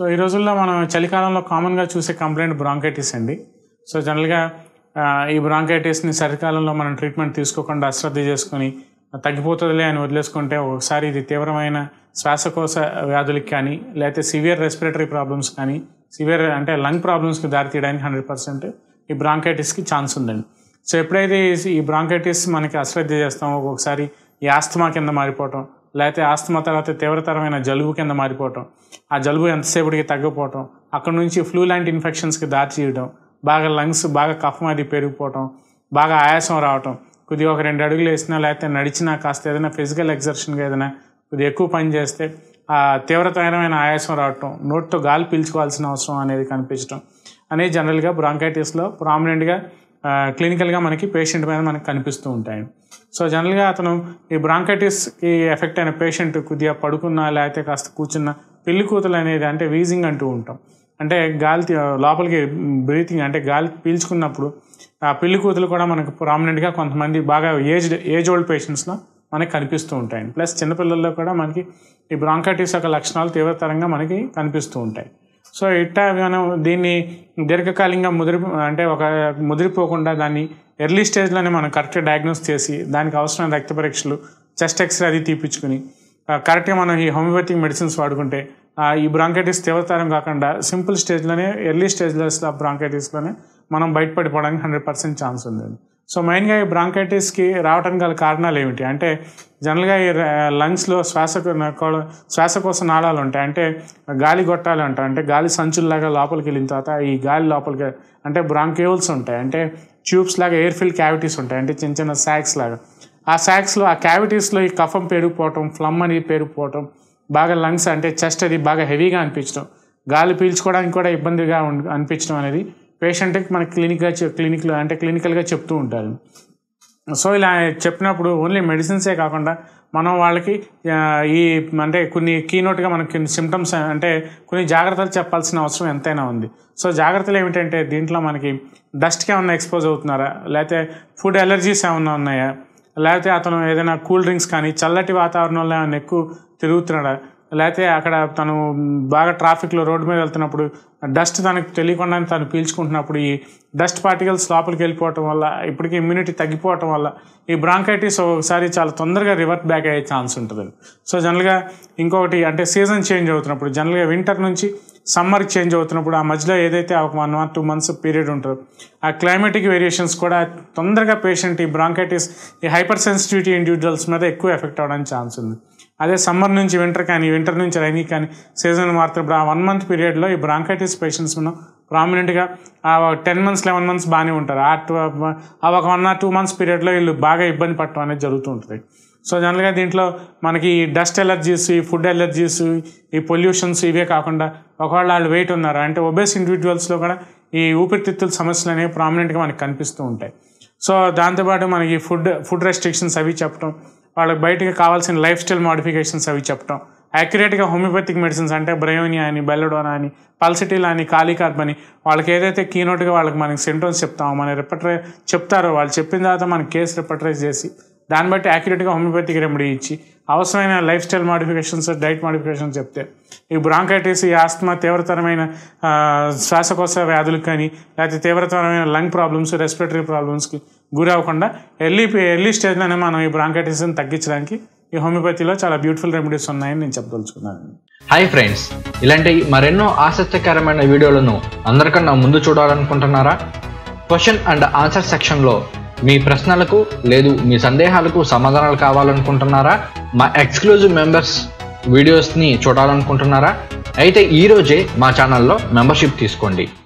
ఈ రోజుల్లో మనం చలికాలంలో కామన్గా చూసే కంప్లైంట్ బ్రాంకైటిస్ అండి సో జనరల్గా ఆ, ఈ బ్రాంకైటిస్ని చలికాలంలో మనం ట్రీట్మెంట్ తీసుకోకుండా అశ్రద్ధ చేసుకొని తగ్గిపోతుందిలే అని వదిలేసుకుంటే ఒకసారి ఇది తీవ్రమైన శ్వాసకోశ వ్యాధులకి కానీ లేకపోతే సివియర్ రెస్పిరేటరీ ప్రాబ్లమ్స్ కానీ సివియర్ అంటే లంగ్ ప్రాబ్లమ్స్కి దారితీయడానికి హండ్రెడ్ పర్సెంట్ ఈ బ్రాంకైటిస్కి ఛాన్స్ ఉందండి సో ఎప్పుడైతే ఈ- ఈ బ్రాంకైటిస్ మనకి అశ్రద్ధ చేస్తామో ఒక్కొక్కసారి ఈ ఆస్తమా కింద మారిపోవటం లేకపోతే ఆస్తమా తర్వాత తీవ్రతరమైన జలుబు కింద మారిపోవటం ఆ జలుబు ఎంతసేపటికి తగ్గిపోవటం అక్కడ నుంచి ఫ్లూ లాంటి ఇన్ఫెక్షన్స్కి దారి తీయడం బాగా లంగ్స్ బాగా కఫం అది పెరిగిపోవటం బాగా ఆయాసం రావటం కొద్దిగా ఒక రెండు అడుగులు వేసినా లేకపోతే నడిచినా కాస్త ఏదైనా ఫిజికల్ ఎగ్జర్షన్గా ఏదైనా కొద్దిగా ఎక్కువ పని చేస్తే ఆ తీవ్రతరమైన ఆయాసం రావటం నోటితో గాలి పీల్చుకోవాల్సిన అవసరం అనేది కనిపించడం అనేది జనరల్గా బ్రాంకైటిస్లో ప్రామినెంట్గా క్లినికల్గా మనకి పేషెంట్ మీద మనకి కనిపిస్తూ ఉంటాయి సో జనరల్గా అతను ఈ బ్రాంకైటిస్కి ఎఫెక్ట్ అయిన పేషెంట్ కొద్దిగా పడుకున్నా లేకపోతే కాస్త కూర్చున్న పెళ్లి కూతులు అనేది అంటే వీజింగ్ అంటూ ఉంటాం అంటే గాలి తీ- లోపలికి బ్రీతింగ్ అంటే గాలి పీల్చుకున్నప్పుడు ఆ పెళ్లి కూతులు కూడా మనకు ప్రామినెంట్గా కొంతమంది బాగా ఏజ్డ్ ఏజ్ ఓల్డ్ పేషెంట్స్లో మనకి కనిపిస్తూ ఉంటాయి ప్లస్ చిన్నపిల్లల్లో కూడా మనకి ఈ బ్రాంకైటిస్ యొక్క లక్షణాలు తీవ్రతరంగా మనకి కనిపిస్తూ ఉంటాయి సో ఇట్టా మనం దీన్ని దీర్ఘకాలికంగా ముదిరి అంటే ఒక ముదిరిపోకుండా దాన్ని ఎర్లీ స్టేజ్లోనే మనం కరెక్ట్ డయాగ్నోస్ చేసి దానికి అవసరమైన రక్త పరీక్షలు చెస్ట్ ఎక్స్రే అది తీపించుకుని ఆ, కరెక్ట్గా మనం ఈ హోమియోపతిక్ మెడిసిన్స్ వాడుకుంటే ఆ, ఈ బ్రాంకైటిస్ తీవ్రతరం కాకుండా సింపుల్ స్టేజ్లోనే ఎర్లీ స్టేజ్లో బ్రాంకైటిస్లోనే మనం బయటపడిపోవడానికి హండ్రెడ్ పర్సెంట్ ఛాన్స్ ఉంది సో మెయిన్గా ఈ బ్రాంకైటిస్కి రావడానికి గల కారణాలు ఏమిటి అంటే జనరల్గా ఈ లంగ్స్లో శ్వాస శ్వాసకోశ నాళాలు ఉంటాయి అంటే గాలి గొట్టాలు ఉంటాయి అంటే గాలి సంచుల్లాగా లోపలికి వెళ్ళిన తర్వాత ఈ గాలి లోపలికి అంటే బ్రాంక్యూల్స్ ఉంటాయి అంటే ట్యూబ్స్ లాగా ఎయిర్ ఫిల్ క్యావిటీస్ ఉంటాయి అంటే చిన్న చిన్న శాక్స్ లాగా ఆ శాక్స్లో ఆ క్యావిటీస్లో ఈ కఫం పెరిగిపోవటం ఫ్లమ్ అనేది పెరిగిపోవటం బాగా లంగ్స్ అంటే చెస్ట్ అది బాగా హెవీగా అనిపించడం గాలి పీల్చుకోవడానికి కూడా ఇబ్బందిగా ఉండి అనిపించడం అనేది పేషెంట్కి మన క్లినిక్గా క్లినిక్లో అంటే క్లినికల్గా చెప్తూ ఉంటారు సో ఇలా చెప్పినప్పుడు ఓన్లీ మెడిసిన్సే కాకుండా మనం వాళ్ళకి ఆ, ఈ అంటే కొన్ని కీనోట్గా మనకి కొన్ని సిమ్టమ్స్ అంటే కొన్ని జాగ్రత్తలు చెప్పాల్సిన అవసరం ఎంతైనా ఉంది సో జాగ్రత్తలు ఏమిటంటే దీంట్లో మనకి డస్ట్కి ఏమన్నా ఎక్స్పోజ్ అవుతున్నారా లేకపోతే ఫుడ్ ఎలర్జీస్ ఏమన్నా ఉన్నాయా లేకపోతే అతను ఏదైనా కూల్ డ్రింక్స్ కానీ చల్లటి వాతావరణంలో ఏమైనా ఎక్కువ తిరుగుతున్నాడా లేకపోతే అక్కడ తను బాగా ట్రాఫిక్లో రోడ్డు మీద వెళ్తున్నప్పుడు డస్ట్ తనకు తెలియకుండా తను పీల్చుకుంటున్నప్పుడు ఈ డస్ట్ పార్టికల్స్ లోపలికి వెళ్ళిపోవటం వల్ల ఇప్పటికీ ఇమ్యూనిటీ తగ్గిపోవటం వల్ల ఈ బ్రాంకైటిస్ ఒకసారి చాలా తొందరగా రివర్ట్ బ్యాక్ అయ్యే ఛాన్స్ ఉంటుంది సో జనరల్గా ఇంకొకటి అంటే సీజన్ చేంజ్ అవుతున్నప్పుడు జనరల్గా వింటర్ నుంచి సమ్మర్కి చేంజ్ అవుతున్నప్పుడు ఆ మధ్యలో ఏదైతే ఒక one month two months period ఉంటుందో ఆ క్లైమేటిక్ వేరియేషన్స్ కూడా తొందరగా పేషెంట్ ఈ బ్రాంకైటిస్ ఈ హైపర్ సెన్సిటివిటీ ఇండివిజువల్స్ మీద ఎక్కువ ఎఫెక్ట్ అవ్వడానికి ఛాన్స్ ఉంది అదే సమ్మర్ నుంచి వింటర్ కానీ వింటర్ నుంచి రైనీ కానీ సీజన్ మారుతున్నప్పుడు ఆ వన్ మంత్ పీరియడ్లో ఈ బ్రాంకైటిస్ పేషెంట్స్ మనం ప్రామినెంట్గా ఆ టెన్ మంత్స్ లెవెన్ మంత్స్ బాగానే ఉంటారు ఆ టూ ఆ ఒక వన్ ఆర్ టూ మంత్స్ పీరియడ్లో వీళ్ళు బాగా ఇబ్బంది పడటం అనేది జరుగుతూ ఉంటుంది సో జనరల్గా దీంట్లో మనకి డస్ట్ ఎలర్జీస్ ఈ ఫుడ్ ఎలర్జీస్ ఈ పొల్యూషన్స్ ఇవే కాకుండా ఒకవేళ వాళ్ళు వెయిట్ ఉన్నారు అంటే ఒబేస్ ఇండివిజువల్స్లో కూడా ఈ ఊపిరితిత్తుల సమస్యలు అనేవి ప్రామినెంట్గా మనకి కనిపిస్తూ ఉంటాయి సో దాంతోపాటు మనకి ఫుడ్ ఫుడ్ రెస్ట్రిక్షన్స్ అవి చెప్పడం వాళ్ళకి బయటకి కావాల్సిన లైఫ్ స్టైల్ మాడిఫికేషన్స్ అవి చెప్పడం యాక్యురేట్గా హోమియోపతిక్ మెడిసిన్స్ అంటే బ్రయోనియా అని బెల్లడోనా అని పల్సిటిల్ అని కాలికార్బ్ అని వాళ్ళకి ఏదైతే కీనోట్గా వాళ్ళకి మనకి సింటమ్స్ చెప్తామో మన రిపటరై చెప్తారో వాళ్ళు చెప్పిన తర్వాత మనకి కేసు రిపటరైజ్ చేసి దాన్ని బట్టి యాక్యురేట్గా హోమియోపతిక్ రెమెడీ ఇచ్చి అవసరమైన lifestyle modifications diet modifications చెప్తే ఈ బ్రాంకైటిస్ ఈ ఆస్తమా తీవ్రతరమైన ఆ, శ్వాసకోశ వ్యాధులకు కానీ లేకపోతే తీవ్రతరమైన లంగ్ ప్రాబ్లమ్స్ రెస్పిరేటరీ ప్రాబ్లమ్స్కి గురి అవ్వకుండా ఎర్లీ ఎర్లీ స్టేజ్లోనే మనం ఈ బ్రాంకైటిస్ని తగ్గించడానికి ఈ హోమియోపతిలో చాలా బ్యూటిఫుల్ రెమెడీస్ ఉన్నాయని నేను చెప్పదలుచుకున్నాను హాయ్ ఫ్రెండ్స్ ఇలాంటి మరెన్నో ఆసక్తికరమైన వీడియోలను అందరికన్నా ముందు చూడాలనుకుంటున్నారా క్వశ్చన్ అండ్ ఆన్సర్ సెక్షన్లో మీ ప్రశ్నలకు లేదు మీ సందేహాలకు సమాధానాలు కావాలనుకుంటున్నారా మా ఎక్స్క్లూజివ్ మెంబర్స్ వీడియోస్ని చూడాలనుకుంటున్నారా అయితే ఈరోజే మా ఛానల్లో మెంబర్షిప్ తీసుకోండి